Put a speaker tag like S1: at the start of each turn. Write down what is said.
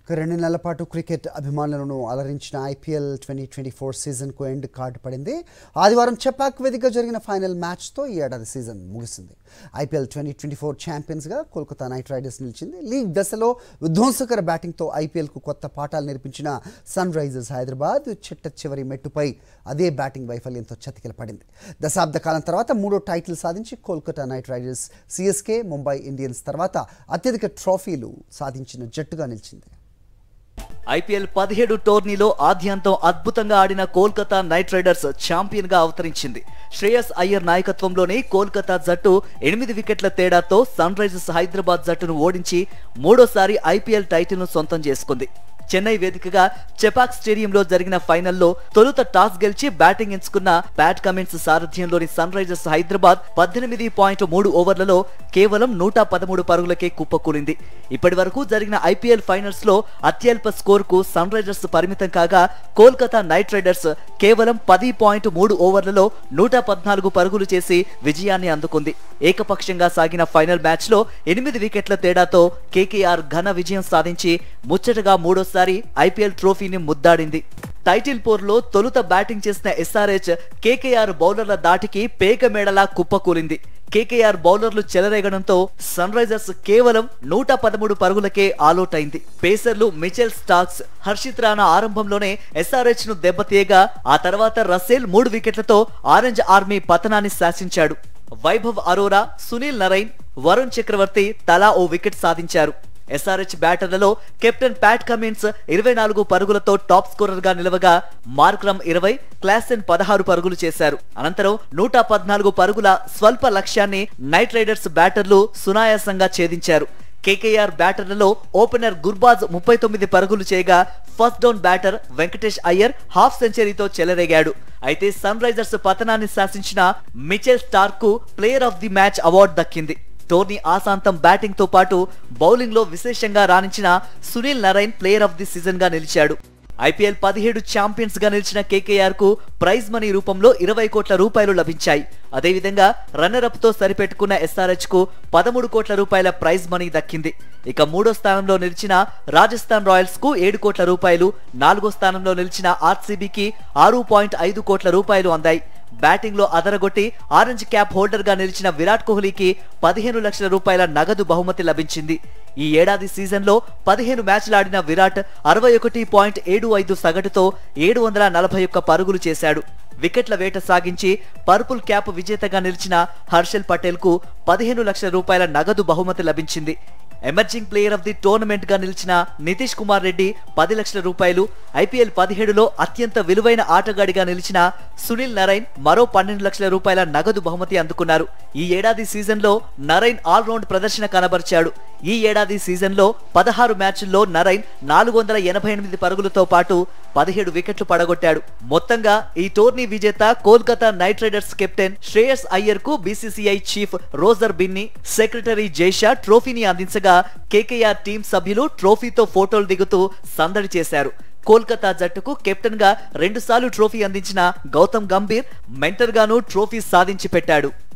S1: ఇక రెండు నెలల పాటు క్రికెట్ అభిమానులను అలరించిన ఐపీఎల్ ట్వంటీ ట్వంటీ ఫోర్ సీజన్కు ఎండ్ కార్డు పడింది ఆదివారం చెపాక్ వేదికగా జరిగిన ఫైనల్ మ్యాచ్తో ఈ ఏడాది సీజన్ ముగిసింది ఐపీఎల్ ట్వంటీ ట్వంటీ ఫోర్ ఛాంపియన్స్గా కోల్కతా నైట్ రైడర్స్ నిలిచింది లీగ్ దశలో విధ్వంసకర బ్యాటింగ్తో ఐపీఎల్కు కొత్త పాఠాలు నేర్పించిన సన్ రైజర్స్ హైదరాబాద్ చిట్ట చివరి మెట్టుపై అదే బ్యాటింగ్ వైఫల్యంతో చతికిల పడింది దశాబ్ద కాలం తర్వాత మూడో టైటిల్ సాధించి Kolkata Knight Riders CSK Mumbai Indians తర్వాత అత్యధిక ట్రోఫీలు సాధించిన జట్టుగా నిలిచింది
S2: ఐపీఎల్ పదిహేడు టోర్నీలో ఆద్యంతం అద్భుతంగా ఆడిన కోల్కతా నైట్ రైడర్స్ ఛాంపియన్ గా అవతరించింది శ్రేయస్ అయ్యర్ నాయకత్వంలోని కోల్కతా జట్టు ఎనిమిది వికెట్ల తేడాతో సన్ రైజర్స్ హైదరాబాద్ జట్టును ఓడించి మూడోసారి ఐపీఎల్ టైటిల్ ను సొంతం చేసుకుంది చెన్నై వేదికగా చెపాక్ స్టేడియంలో జరిగిన ఫైనల్లో తొలుత టాస్ గెలిచి బ్యాటింగ్ ఎంచుకున్న ప్యాట్ కమిన్స్ సారథ్యంలోని సన్ రైజర్స్ హైదరాబాద్ పద్దెనిమిది పాయింట్ మూడు ఓవర్లలో కేవలం నూట పదమూడు పరుగులకే కుప్పకూలింది ఇప్పటి వరకు జరిగిన ఐపీఎల్ ఫైనల్స్ లో అత్యల్ప స్కోర్ కు సన్ రైజర్స్ పరిమితం కాగా కోల్కతా నైట్ రైడర్స్ కేవలం పది పాయింట్ మూడు ఓవర్లలో నూట పద్నాలుగు పరుగులు చేసి విజయాన్ని అందుకుంది ఏకపక్షంగా సాగిన ఫైనల్ మ్యాచ్ లో ఎనిమిది వికెట్ల తేడాతో కేకేఆర్ ఘన విజయం సాధించి ముచ్చటగా మూడోసారి ఐపీఎల్ ట్రోఫీని ముద్దాడింది టైటిల్ పోర్లో తొలుత బ్యాటింగ్ చేసిన ఎస్ఆర్హెచ్ కేకేఆర్ బౌలర్ల దాటికి పేక మేడలా కుప్పకూలింది కేకేఆర్ బౌలర్లు చెలరేగడంతో సన్ రైజర్స్ కేవలం నూట పదమూడు పరుగులకే ఆలౌట్ అయింది పేసర్లు మిచెల్ స్టాక్స్ హర్షిత్ రాణా ఆరంభంలోనే ఎస్ఆర్హెచ్ ను దెబ్బతీయగా ఆ తర్వాత రసేల్ మూడు వికెట్లతో ఆరెంజ్ ఆర్మీ పతనాన్ని శాసించాడు వైభవ్ అరోరా సునీల్ నరైన్ వరుణ్ చక్రవర్తి తలా ఓ వికెట్ సాధించారు ఎస్ఆర్హెచ్ బ్యాటర్లలో కెప్టెన్ ప్యాట్ కమిన్స్ ఇరవై నాలుగు పరుగులతో టాప్ స్కోరర్ గా నిలవగా మార్క్రమ్ ఇరవై క్లాసెన్ పదహారు పరుగులు చేశారు అనంతరం నూట పద్నాలుగు పరుగుల స్వల్ప లక్ష్యాన్ని నైట్ రైడర్స్ బ్యాటర్లు సునాయాసంగా ఛేదించారు కేకేఆర్ బ్యాటర్లలో ఓపెనర్ గుర్బాజ్ ముప్పై తొమ్మిది పరుగులు చేయగా first down batter Venkatesh Iyer half సెంచరీతో చెలరేగాడు అయితే సన్ రైజర్స్ పతనాన్ని శాసించిన మిచెల్ స్టార్క్ కు player of the match award దక్కింది టోర్నీ ఆశాంతం బ్యాటింగ్ తో పాటు బౌలింగ్ లో విశేషంగా రాణించిన Sunil Narine player of the season గా నిలిచాడు ఐపీఎల్ పదిహేడు ఛాంపియన్స్ గా నిలిచిన కేకేఆర్ కు ప్రైజ్ మనీ రూపంలో ఇరవై కోట్ల రూపాయలు లభించాయి అదేవిధంగా రన్నర్ అప్ తో సరిపెట్టుకున్న ఎస్ఆర్హెచ్ కు పదమూడు కోట్ల రూపాయల ప్రైజ్ మనీ దక్కింది ఇక మూడో స్థానంలో నిలిచిన రాజస్థాన్ రాయల్స్ కు ఏడు కోట్ల రూపాయలు నాలుగో స్థానంలో నిలిచిన ఆర్సీబీకి ఆరు పాయింట్ ఐదు కోట్ల రూపాయలు అందాయి బ్యాటింగ్ లో అదరగొట్టి ఆరెంజ్ క్యాప్ హోల్డర్ గా నిలిచిన విరాట్ కోహ్లీకి పదిహేను లక్షల రూపాయల నగదు బహుమతి లభించింది ఈ ఏడాది సీజన్ లో పదిహేను మ్యాచ్లాడిన విరాట్ అరవై ఒకటి పాయింట్ ఏడు ఐదు సగటుతో ఏడు వందల నలభై ఒక్క పరుగులు చేశాడు వికెట్ల వేట సాగించి పర్పుల్ క్యాప్ విజేతగా నిలిచిన హర్షల్ పటేల్ కు పదిహేను లక్షల రూపాయల నగదు బహుమతి లభించింది emerging player of the tournament గా నిలిచిన నితీష్ కుమార్ రెడ్డి పది లక్షల రూపాయలు ఐపీఎల్ పదిహేడులో అత్యంత విలువైన ఆటగాడిగా నిలిచిన సునీల్ నరైన్ మరో పన్నెండు లక్షల రూపాయల నగదు బహుమతి అందుకున్నారు ఈ ఏడాది సీజన్ లో నరైన్ ఆల్రౌండ్ ప్రదర్శన కనబరిచాడు ఈ ఏడాది సీజన్ లో పదహారు మ్యాచ్ల్లో నరైన్ నాలుగు వందల ఎనభై ఎనిమిది పరుగులతో పాటు పదిహేడు వికెట్లు పడగొట్టాడు మొత్తంగా ఈ టోర్నీ విజేత Kolkata Knight Riders captain Shreyas Iyer కు BCCI chief Roger Binny secretary Jay Shah ట్రోఫీని అందించగా కేకేఆర్ టీం సభ్యులు ట్రోఫీతో ఫోటోలు దిగుతూ సందడి చేశారు కోల్కతా జట్టుకు కెప్టెన్ గా రెండుసార్లు ట్రోఫీ అందించిన గౌతమ్ గంభీర్ మెంటర్ గాను ట్రోఫీ సాధించి పెట్టాడు